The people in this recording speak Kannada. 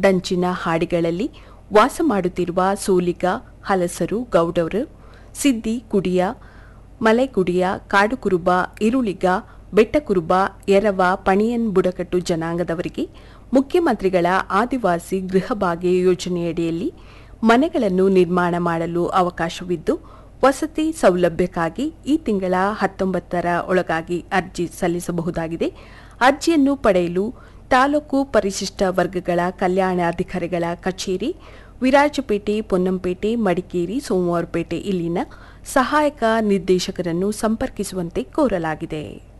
ದಂಚಿನ ಹಾಡಿಗಳಲ್ಲಿ ವಾಸ ಮಾಡುತ್ತಿರುವ ಸೋಲಿಗ ಹಲಸರು ಗೌಡರು ಸಿದ್ದಿ ಕುಡಿಯ ಮಲೆಕುಡಿಯ ಕಾಡುಕುರುಬ ಇರುಳಿಗ ಬೆಟ್ಟಕುರುಬ ಎರವ ಪಣಿಯನ್ ಬುಡಕಟ್ಟು ಜನಾಂಗದವರಿಗೆ ಮುಖ್ಯಮಂತ್ರಿಗಳ ಆದಿವಾಸಿ ಗೃಹಭಾಗ್ಯ ಯೋಜನೆಯಡಿಯಲ್ಲಿ ಮನೆಗಳನ್ನು ನಿರ್ಮಾಣ ಮಾಡಲು ಅವಕಾಶವಿದ್ದು ವಸತಿ ಸೌಲಭ್ಯಕ್ಕಾಗಿ ಈ ತಿಂಗಳ ಹತ್ತೊಂಬತ್ತರ ಒಳಗಾಗಿ ಅರ್ಜಿ ಸಲ್ಲಿಸಬಹುದಾಗಿದೆ ಅರ್ಜಿಯನ್ನು ಪಡೆಯಲು ತಾಲೂಕು ಪರಿಶಿಷ್ಟ ವರ್ಗಗಳ ಕಲ್ಯಾಣಾಧಿಕಾರಿಗಳ ಕಚೇರಿ ವಿರಾಜಪೇಟೆ ಪೊನ್ನಂಪೇಟೆ ಮಡಿಕೇರಿ ಸೋಮವಾರಪೇಟೆ ಇಲ್ಲಿನ ಸಹಾಯಕ ನಿರ್ದೇಶಕರನ್ನು ಸಂಪರ್ಕಿಸುವಂತೆ ಕೋರಲಾಗಿದೆ